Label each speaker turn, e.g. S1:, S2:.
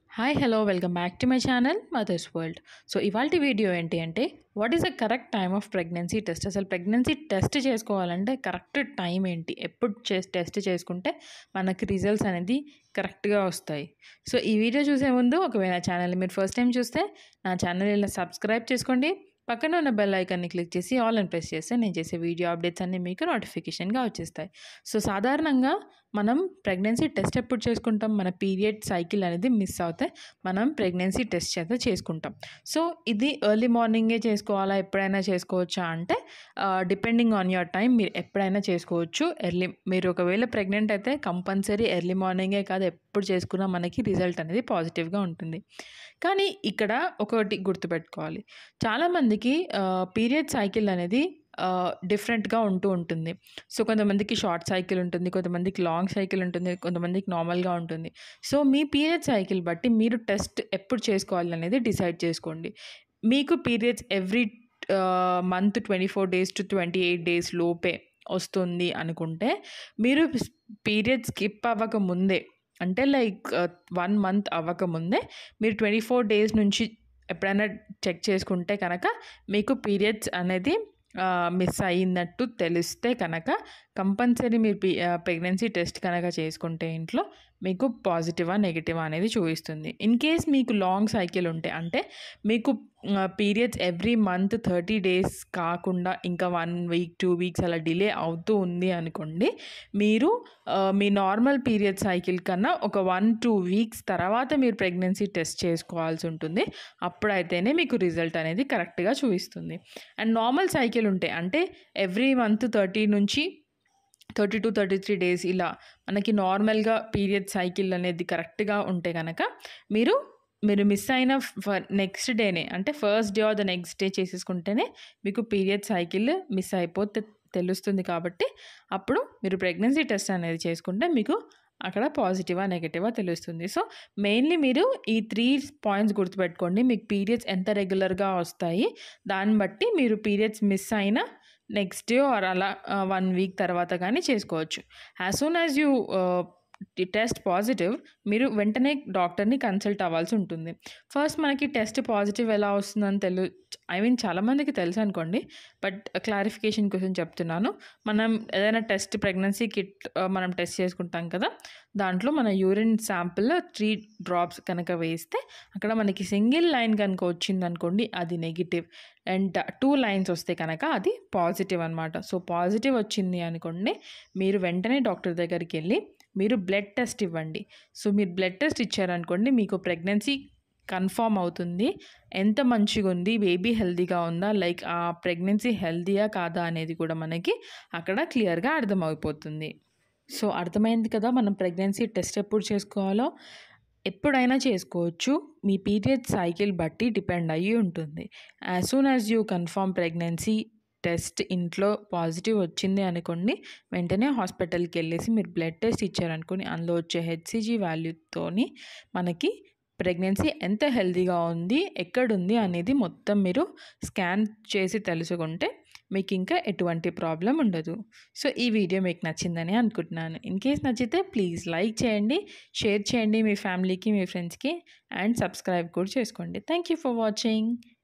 S1: hi hello welcome back to my channel Mothers World so ఇవాళ video ఏంటి అంటే what is the correct time of pregnancy test అసలు pregnancy test చేసుకోవాలంటే correct time ఏంటి ఎప్పుడు చే టెస్ట్ చేసుకుంటే మనకి రిజల్ట్స్ అనేది కరెక్ట్గా వస్తాయి సో ఈ వీడియో చూసే ముందు ఒకవేళ ఛానల్ మీరు ఫస్ట్ టైం చూస్తే నా ఛానల్ ఇలా సబ్స్క్రైబ్ చేసుకోండి పక్కన ఉన్న బెల్ ఐకాన్ని క్లిక్ చేసి ఆల్ అని ప్రెస్ చేస్తే నేను చేసే వీడియో అప్డేట్స్ అన్నీ మీకు నోటిఫికేషన్గా వచ్చేస్తాయి సో సాధారణంగా మనం ప్రెగ్నెన్సీ టెస్ట్ ఎప్పుడు చేసుకుంటాం మన పీరియడ్ సైకిల్ అనేది మిస్ అవుతే మనం ప్రెగ్నెన్సీ టెస్ట్ అయితే చేసుకుంటాం సో ఇది ఎర్లీ మార్నింగే చేసుకోవాలా ఎప్పుడైనా చేసుకోవచ్చా అంటే డిపెండింగ్ ఆన్ యువర్ టైం మీరు ఎప్పుడైనా చేసుకోవచ్చు ఎర్లీ మీరు ఒకవేళ ప్రెగ్నెంట్ అయితే కంపల్సరీ ఎర్లీ మార్నింగే కాదు ఎప్పుడు చేసుకున్నా మనకి రిజల్ట్ అనేది పాజిటివ్గా ఉంటుంది కానీ ఇక్కడ ఒకటి గుర్తుపెట్టుకోవాలి చాలామందికి పీరియడ్ సైకిల్ అనేది డిఫరెంట్గా ఉంటూ ఉంటుంది సో కొంతమందికి షార్ట్ సైకిల్ ఉంటుంది కొంతమందికి లాంగ్ సైకిల్ ఉంటుంది కొంతమందికి నార్మల్గా ఉంటుంది సో మీ పీరియడ్ సైకిల్ బట్టి మీరు టెస్ట్ ఎప్పుడు చేసుకోవాలి అనేది డిసైడ్ చేసుకోండి మీకు periods every month twenty four days to twenty eight days లోపే వస్తుంది అనుకుంటే మీరు పీరియడ్ స్కిప్ అవ్వక ముందే అంటే లైక్ వన్ మంత్ అవ్వకముందే మీరు ట్వంటీ ఫోర్ డేస్ నుంచి ఎప్పుడైనా చెక్ చేసుకుంటే కనుక మీకు పీరియడ్స్ అనేది మిస్ అయ్యినట్టు తెలిస్తే కనుక కంపల్సరీ మీరు ప్రెగ్నెన్సీ టెస్ట్ కనుక చేసుకుంటే ఇంట్లో మీకు పాజిటివా నెగిటివా అనేది చూపిస్తుంది ఇన్ కేస్ మీకు లాంగ్ సైకిల్ ఉంటే అంటే మీకు periods every month thirty days కాకుండా ఇంకా వన్ వీక్ టూ వీక్స్ అలా డిలే అవుతూ ఉంది అనుకోండి మీరు మీ నార్మల్ పీరియడ్ సైకిల్ కన్నా ఒక వన్ టూ వీక్స్ తర్వాత మీరు ప్రెగ్నెన్సీ టెస్ట్ చేసుకోవాల్సి ఉంటుంది అప్పుడైతేనే మీకు రిజల్ట్ అనేది కరెక్ట్గా చూపిస్తుంది అండ్ నార్మల్ సైకిల్ ఉంటే అంటే ఎవ్రీ మంత్ థర్టీ నుంచి thirty to thirty three days ఇలా మనకి నార్మల్గా పీరియడ్ సైకిల్ అనేది కరెక్ట్గా ఉంటే కనుక మీరు మీరు మిస్ అయిన నెక్స్ట్ డేనే అంటే first day or the next day చేసేసుకుంటేనే మీకు పీరియడ్ సైకిల్ మిస్ అయిపోతే తెలుస్తుంది కాబట్టి అప్పుడు మీరు ప్రెగ్నెన్సీ టెస్ట్ అనేది చేసుకుంటే మీకు అక్కడ పాజిటివా నెగటివా తెలుస్తుంది సో మెయిన్లీ మీరు ఈ త్రీ పాయింట్స్ గుర్తుపెట్టుకోండి మీకు పీరియడ్స్ ఎంత రెగ్యులర్గా వస్తాయి దాన్ని బట్టి మీరు పీరియడ్స్ మిస్ అయినా నెక్స్ట్ డే ఆర్ అలా వన్ వీక్ తర్వాత కానీ చేసుకోవచ్చు as soon as you test positive మీరు వెంటనే డాక్టర్ని కన్సల్ట్ అవ్వాల్సి ఉంటుంది ఫస్ట్ మనకి టెస్ట్ పాజిటివ్ ఎలా వస్తుందని తెలు ఐ మీన్ చాలామందికి తెలుసు అనుకోండి బట్ క్లారిఫికేషన్ కోసం చెప్తున్నాను మనం ఏదైనా టెస్ట్ ప్రెగ్నెన్సీ కిట్ మనం టెస్ట్ చేసుకుంటాం కదా దాంట్లో మన యూరిన్ శాంపిల్ త్రీ డ్రాప్స్ కనుక వేస్తే అక్కడ మనకి సింగిల్ లైన్ కనుక వచ్చింది అనుకోండి అది నెగిటివ్ అండ్ టూ లైన్స్ వస్తే కనుక అది పాజిటివ్ అనమాట సో పాజిటివ్ వచ్చింది అనుకోండి మీరు వెంటనే డాక్టర్ దగ్గరికి వెళ్ళి మీరు బ్లడ్ టెస్ట్ ఇవ్వండి సో మీరు బ్లడ్ టెస్ట్ ఇచ్చారనుకోండి మీకు ప్రెగ్నెన్సీ కన్ఫామ్ అవుతుంది ఎంత మంచిగా ఉంది బేబీ హెల్తీగా ఉందా లైక్ ఆ ప్రెగ్నెన్సీ హెల్తీయా కాదా అనేది కూడా మనకి అక్కడ క్లియర్గా అర్థమైపోతుంది సో అర్థమైంది కదా మనం ప్రెగ్నెన్సీ టెస్ట్ ఎప్పుడు చేసుకోవాలో ఎప్పుడైనా చేసుకోవచ్చు మీ పీరియడ్ సైకిల్ బట్టి డిపెండ్ అయ్యి ఉంటుంది as soon as you confirm pregnancy test ఇంట్లో పాజిటివ్ వచ్చింది అనుకోండి వెంటనే హాస్పిటల్కి వెళ్ళేసి మీరు బ్లడ్ టెస్ట్ ఇచ్చారనుకోండి అందులో వచ్చే హెచ్సిజీ వాల్యూతోని మనకి ప్రెగ్నెన్సీ ఎంత హెల్తీగా ఉంది ఎక్కడుంది అనేది మొత్తం మీరు స్కాన్ చేసి తెలుసుకుంటే మీకు ఇంకా ఎటువంటి ప్రాబ్లం ఉండదు సో ఈ వీడియో మీకు నచ్చిందని అనుకుంటున్నాను ఇన్ కేస్ నచ్చితే ప్లీజ్ లైక్ చేయండి షేర్ చేయండి మీ ఫ్యామిలీకి మీ ఫ్రెండ్స్కి అండ్ సబ్స్క్రైబ్ కూడా చేసుకోండి థ్యాంక్ యూ ఫర్ వాచింగ్